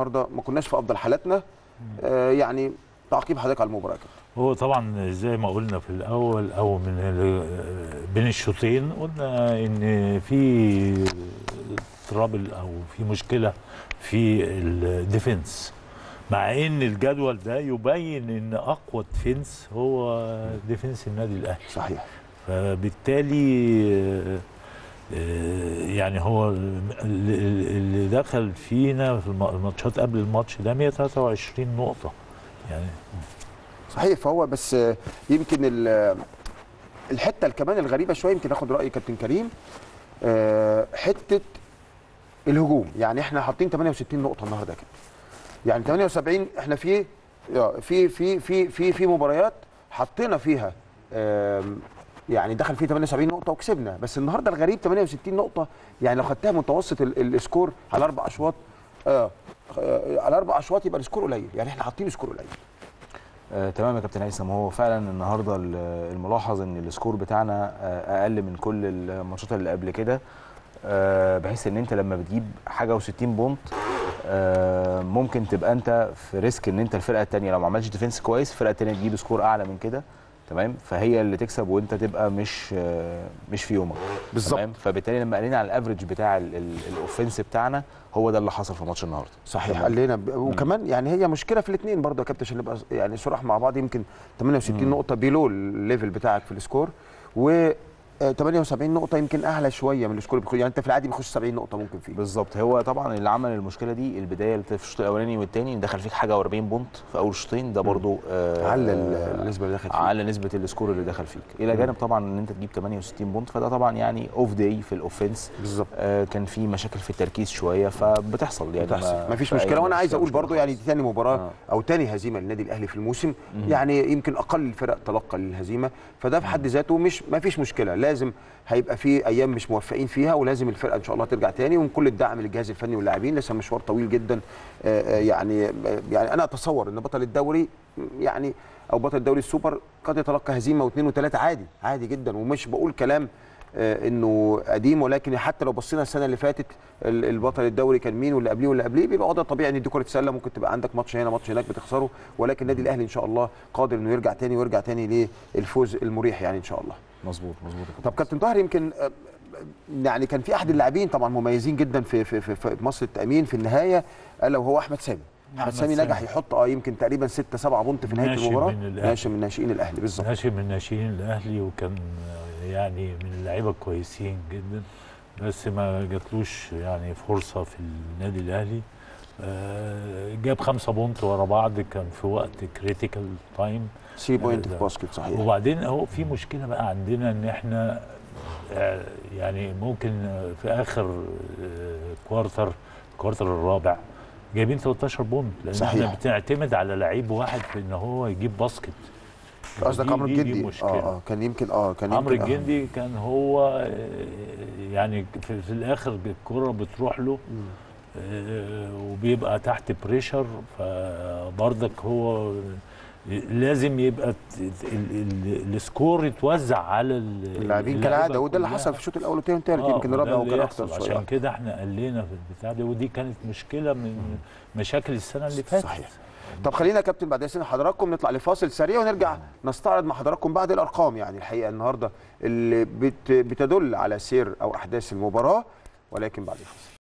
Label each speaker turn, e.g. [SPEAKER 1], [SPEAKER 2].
[SPEAKER 1] النهارده ما كناش في افضل حالاتنا آه يعني تعقيب حضرتك على المباراه كده
[SPEAKER 2] هو طبعا زي ما قلنا في الاول او من ال- بين الشوطين قلنا ان في ترابل او في مشكله في الديفنس مع ان الجدول ده يبين ان اقوى ديفنس هو ديفنس النادي الاهلي
[SPEAKER 1] صحيح
[SPEAKER 2] فبالتالي آه، آه، يعني هو اللي اللي دخل فينا في الم- الماتشات قبل الماتش ده 123 نقطه يعني
[SPEAKER 1] صحيح فهو بس آه، يمكن ال- الحته كمان الغريبه شويه يمكن اخد راي كابتن كريم آه، حته الهجوم يعني احنا حاطين 68 نقطه النهارده كده يعني 78 احنا في آه، في في في في في مباريات حطينا فيها آم، يعني دخل فيه 78 نقطه وكسبنا بس النهارده الغريب 68 نقطه يعني لو خدتها متوسط ال- السكور على اربع اشواط آه آه، على اربع اشواط يبقى السكور قليل يعني احنا حاطين سكور قليل
[SPEAKER 3] آه تمام يا كابتن هيثم هو فعلا النهارده ال- الملاحظ ان السكور بتاعنا آه اقل من كل الماتشات اللي قبل كده آه بحيث ان انت لما بتجيب حاجه و60 بونت آه ممكن تبقى انت في ريسك ان انت الفرقه الثانيه لو ما عملتش ديفنس كويس الفرقه الثانيه تجيب سكور اعلى من كده تمام فهي اللي تكسب وانت تبقى مش آه مش في يومك
[SPEAKER 1] بالظبط.
[SPEAKER 3] تمام فبالتالي لما قلنا على الافرج بتاع ال- ال- الاوفنس بتاعنا هو ده اللي حصل في ماتش النهارده
[SPEAKER 1] صحيح
[SPEAKER 3] تمام.
[SPEAKER 1] قال لنا ب... وكمان يعني هي مشكله في الاثنين برضه يا كابتن عشان نبقى يعني صراحه مع بعض يمكن 68 نقطه بيلو الليفل بتاعك في السكور و آه، 78 نقطه يمكن اعلى شويه من السكور اللي بيخش يعني انت في العادي بيخش 70 نقطه ممكن فيه
[SPEAKER 3] بالظبط هو طبعا اللي عمل المشكله دي البدايه اللي في الشوط الاولاني والثاني دخل فيك حاجه و40 بونت في اول شوطين ده برضو آه
[SPEAKER 1] على ال- النسبه اللي دخلت فيه.
[SPEAKER 3] على نسبه السكور اللي دخل فيك الى جانب طبعا ان انت تجيب 68 بونت فده طبعا يعني اوف داي في الاوفنس
[SPEAKER 1] بالظبط
[SPEAKER 3] آه كان في مشاكل في التركيز شويه فبتحصل يعني
[SPEAKER 1] بتحصل ما فيش
[SPEAKER 3] في أي
[SPEAKER 1] مشكله وانا عايز
[SPEAKER 3] مشكلة
[SPEAKER 1] اقول
[SPEAKER 3] مشكلة
[SPEAKER 1] برضو يعني دي
[SPEAKER 3] خالص.
[SPEAKER 1] ثاني مباراه
[SPEAKER 3] آه.
[SPEAKER 1] او ثاني هزيمه للنادي الاهلي في الموسم
[SPEAKER 3] مم.
[SPEAKER 1] يعني يمكن اقل الفرق تلقى للهزيمه فده في حد ذاته مش ما فيش مشكله لازم هيبقى في ايام مش موفقين فيها ولازم الفرقه ان شاء الله ترجع تاني ومن كل الدعم للجهاز الفني واللاعبين لسه مشوار طويل جدا آه، آه، يعني آه، يعني انا اتصور ان بطل الدوري يعني او بطل الدوري السوبر قد يتلقى هزيمه واثنين وثلاثه عادي عادي جدا ومش بقول كلام آه، انه قديم ولكن حتى لو بصينا السنه اللي فاتت ال- البطل الدوري كان مين واللي قبليه واللي قبليه بيبقى وضع طبيعي ان دي كره سله ممكن تبقى عندك ماتش هنا ماتش هناك بتخسره ولكن النادي الاهلي ان شاء الله قادر انه يرجع تاني ويرجع تاني للفوز المريح يعني ان شاء الله
[SPEAKER 3] مظبوط مظبوط يا كابتن.
[SPEAKER 1] طب كابتن طاهر يمكن آه، يعني كان في احد اللاعبين طبعا مميزين جدا في في في, في مصر التامين في النهايه الا وهو احمد سامي احمد
[SPEAKER 2] أحمد
[SPEAKER 1] سامي
[SPEAKER 2] سامي.
[SPEAKER 1] نجح يحط اه يمكن تقريبا 6 7 بونت في نهايه
[SPEAKER 2] ناشئ
[SPEAKER 1] المباراه
[SPEAKER 2] من الأهلي.
[SPEAKER 1] ناشئ من ناشئين الاهلي بالظبط
[SPEAKER 2] ناشئ من ناشئين الاهلي وكان يعني من اللعيبه الكويسين جدا بس ما جاتلوش يعني فرصه في النادي الاهلي آه، جاب خمسة بونت ورا بعض كان في وقت كريتيكال تايم
[SPEAKER 1] 3 بوينت
[SPEAKER 2] ده.
[SPEAKER 1] في باسكت صحيح
[SPEAKER 2] وبعدين هو في مشكله بقى عندنا ان احنا آه، يعني ممكن آه، في اخر آه، كوارتر الكوارتر الرابع جايبين 13 بونت لان
[SPEAKER 1] صحيح.
[SPEAKER 2] احنا بنعتمد على لعيب واحد في ان هو يجيب باسكت
[SPEAKER 1] قصدك
[SPEAKER 2] دي-
[SPEAKER 1] عمرو
[SPEAKER 2] دي- دي
[SPEAKER 1] الجندي
[SPEAKER 2] مشكلة.
[SPEAKER 1] اه اه كان يمكن اه كان
[SPEAKER 2] عمرو
[SPEAKER 1] يمكن آه.
[SPEAKER 2] الجندي كان هو آه، يعني في, في الاخر الكره بتروح له آه، وبيبقى تحت بريشر فبرضك هو لازم يبقى ت- ال- ال- السكور يتوزع على ال-
[SPEAKER 1] اللاعبين
[SPEAKER 2] اللعيبة
[SPEAKER 1] كالعاده وده اللي
[SPEAKER 2] كلها.
[SPEAKER 1] حصل في الشوط الاول والثاني والثالث
[SPEAKER 2] آه،
[SPEAKER 1] يمكن
[SPEAKER 2] وده
[SPEAKER 1] الرابع
[SPEAKER 2] اللي
[SPEAKER 1] وكان
[SPEAKER 2] يحصل.
[SPEAKER 1] اكتر شويه
[SPEAKER 2] عشان كده احنا قلنا في البتاع ده ودي كانت مشكله من مشاكل السنه اللي فاتت
[SPEAKER 1] صحيح. طب خلينا يا كابتن بعد اذن حضراتكم نطلع لفاصل سريع ونرجع نستعرض مع حضراتكم بعض الارقام يعني الحقيقه النهارده اللي بت بتدل على سير او احداث المباراه ولكن بعد الفاصل